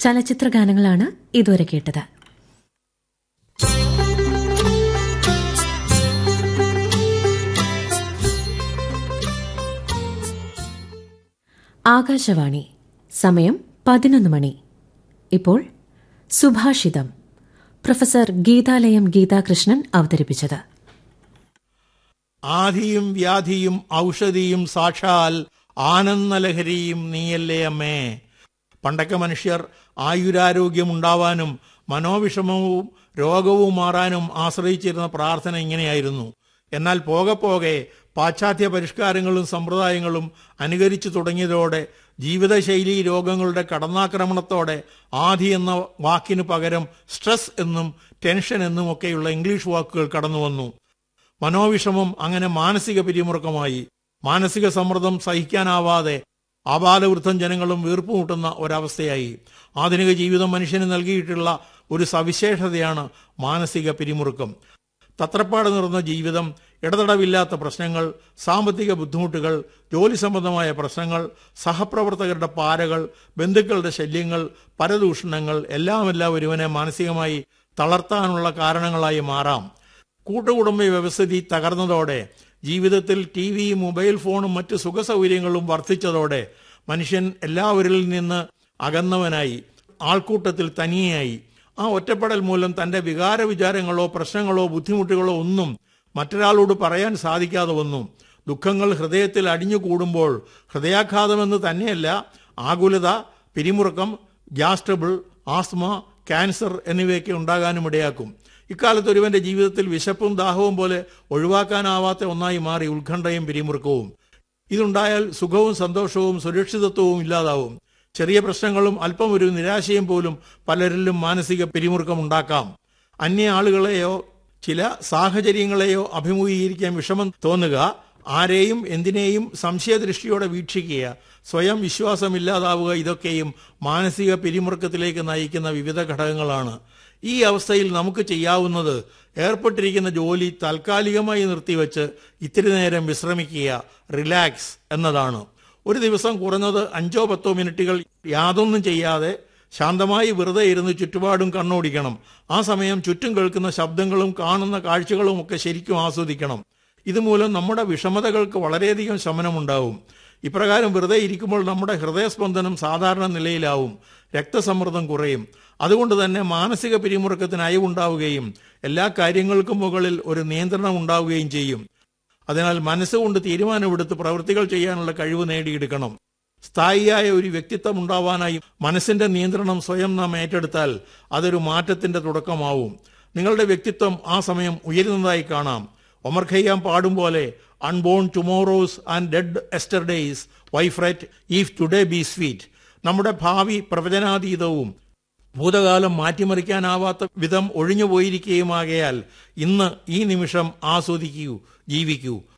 ചലച്ചിത്ര ഗാനങ്ങളാണ് ഇതുവരെ കേട്ടത് ആകാശവാണി സമയം പതിനൊന്ന് മണി ഇപ്പോൾ സുഭാഷിതം പ്രൊഫസർ ഗീതാലയം ഗീതാകൃഷ്ണൻ അവതരിപ്പിച്ചത് ആധിയും വ്യാധിയും ഔഷധിയും സാക്ഷാൽ ആനന്ദലഹരിയും നീയല്ലേ അമ്മേ പണ്ടൊക്കെ മനുഷ്യർ ആയുരാരോഗ്യമുണ്ടാവാനും മനോവിഷമവും രോഗവും മാറാനും ആശ്രയിച്ചിരുന്ന പ്രാർത്ഥന ഇങ്ങനെയായിരുന്നു എന്നാൽ പോകെ പോകെ പാശ്ചാത്യ പരിഷ്കാരങ്ങളും സമ്പ്രദായങ്ങളും അനുകരിച്ചു തുടങ്ങിയതോടെ ജീവിതശൈലി രോഗങ്ങളുടെ കടന്നാക്രമണത്തോടെ ആധി എന്ന വാക്കിന് പകരം സ്ട്രെസ് എന്നും ടെൻഷൻ എന്നും ഒക്കെയുള്ള ഇംഗ്ലീഷ് വാക്കുകൾ കടന്നു വന്നു മനോവിഷമം അങ്ങനെ മാനസിക പിരിമുറുക്കമായി മാനസിക സമ്മർദ്ദം സഹിക്കാനാവാതെ ആബാലവൃദ്ധം ജനങ്ങളും വീർപ്പുമുട്ടുന്ന ഒരവസ്ഥയായി ആധുനിക ജീവിതം മനുഷ്യന് നൽകിയിട്ടുള്ള ഒരു സവിശേഷതയാണ് മാനസിക പിരിമുറുക്കം തത്രപ്പാട് നിറഞ്ഞ ജീവിതം ഇടതടവില്ലാത്ത പ്രശ്നങ്ങൾ സാമ്പത്തിക ബുദ്ധിമുട്ടുകൾ ജോലി സംബന്ധമായ പ്രശ്നങ്ങൾ സഹപ്രവർത്തകരുടെ പാരകൾ ബന്ധുക്കളുടെ ശല്യങ്ങൾ പരദൂഷണങ്ങൾ എല്ലാമെല്ലാം ഒരുവനെ മാനസികമായി തളർത്താനുള്ള കാരണങ്ങളായി മാറാം കൂട്ടുകുടുംബ വ്യവസ്ഥിതി തകർന്നതോടെ ജീവിതത്തിൽ ടി വി മൊബൈൽ ഫോണും മറ്റ് സുഖസൗകര്യങ്ങളും വർദ്ധിച്ചതോടെ മനുഷ്യൻ എല്ലാവരിൽ നിന്ന് അകന്നവനായി ആൾക്കൂട്ടത്തിൽ തനിയായി ആ ഒറ്റപ്പെടൽ മൂലം തന്റെ വികാര വിചാരങ്ങളോ പ്രശ്നങ്ങളോ ബുദ്ധിമുട്ടുകളോ ഒന്നും മറ്റൊരാളോട് പറയാൻ സാധിക്കാതെ വന്നു ദുഃഖങ്ങൾ ഹൃദയത്തിൽ അടിഞ്ഞുകൂടുമ്പോൾ ഹൃദയാഘാതമെന്ന് തന്നെയല്ല ആകുലത പിരിമുറുക്കം ഗ്യാസ് ട്രബിൾ ആസ്മ ക്യാൻസർ എന്നിവയൊക്കെ ഉണ്ടാകാനും ഇടയാക്കും ഇക്കാലത്ത് ഒരുവന്റെ ജീവിതത്തിൽ വിശപ്പും ദാഹവും പോലെ ഒഴിവാക്കാനാവാത്ത ഒന്നായി മാറി ഉത്കണ്ഠയും പിരിമുറുക്കവും ഇതുണ്ടായാൽ സുഖവും സന്തോഷവും സുരക്ഷിതത്വവും ഇല്ലാതാവും ചെറിയ പ്രശ്നങ്ങളും അല്പം ഒരു നിരാശയും പോലും പലരിലും മാനസിക പിരിമുറുക്കം ഉണ്ടാക്കാം അന്യ ആളുകളെയോ ചില സാഹചര്യങ്ങളെയോ അഭിമുഖീകരിക്കാൻ വിഷമം തോന്നുക ആരെയും എന്തിനേയും സംശയദൃഷ്ടിയോടെ വീക്ഷിക്കുക സ്വയം വിശ്വാസമില്ലാതാവുക ഇതൊക്കെയും മാനസിക പിരിമുറുക്കത്തിലേക്ക് നയിക്കുന്ന വിവിധ ഘടകങ്ങളാണ് ഈ അവസ്ഥയിൽ നമുക്ക് ചെയ്യാവുന്നത് ഏർപ്പെട്ടിരിക്കുന്ന ജോലി താൽക്കാലികമായി നിർത്തിവെച്ച് ഇത്തിരി നേരം വിശ്രമിക്കുക റിലാക്സ് എന്നതാണ് ഒരു ദിവസം കുറഞ്ഞത് അഞ്ചോ പത്തോ മിനിറ്റുകൾ യാതൊന്നും ചെയ്യാതെ ശാന്തമായി വെറുതെ ഇരുന്ന് ചുറ്റുപാടും കണ്ണോടിക്കണം ആ സമയം ചുറ്റും കേൾക്കുന്ന ശബ്ദങ്ങളും കാണുന്ന കാഴ്ചകളും ഒക്കെ ശരിക്കും ആസ്വദിക്കണം ഇതുമൂലം നമ്മുടെ വിഷമതകൾക്ക് വളരെയധികം ശമനമുണ്ടാവും ഇപ്രകാരം വെറുതെ ഇരിക്കുമ്പോൾ നമ്മുടെ ഹൃദയസ്പന്ദനം സാധാരണ നിലയിലാവും രക്തസമ്മർദ്ദം കുറയും അതുകൊണ്ട് തന്നെ മാനസിക പിരിമുറുക്കത്തിന് അയവുണ്ടാവുകയും എല്ലാ കാര്യങ്ങൾക്കും മുകളിൽ ഒരു നിയന്ത്രണം ഉണ്ടാവുകയും ചെയ്യും അതിനാൽ മനസ്സുകൊണ്ട് തീരുമാനമെടുത്ത് പ്രവൃത്തികൾ ചെയ്യാനുള്ള കഴിവ് നേടിയെടുക്കണം സ്ഥായിയായ ഒരു വ്യക്തിത്വം ഉണ്ടാവാനായി മനസ്സിന്റെ നിയന്ത്രണം സ്വയം നാം ഏറ്റെടുത്താൽ അതൊരു മാറ്റത്തിന്റെ തുടക്കമാവും നിങ്ങളുടെ വ്യക്തിത്വം ആ സമയം ഉയരുന്നതായി കാണാം ഒമർ ഖയ്യാം പാടും പോലെ unborn tomorrows and dead yesterdays why fret if today be sweet നമ്മുടെ ഭാവി പ്രവചനാതീതവും ഭൂതകാലം മാറ്റിമറിക്കാനാവാത്ത വിധം ഒഴിഞ്ഞുപോയിരിക്കുകയുമാകയാൽ ഇന്ന് ഈ നിമിഷം ആസ്വദിക്കൂ ജീവിക്കൂ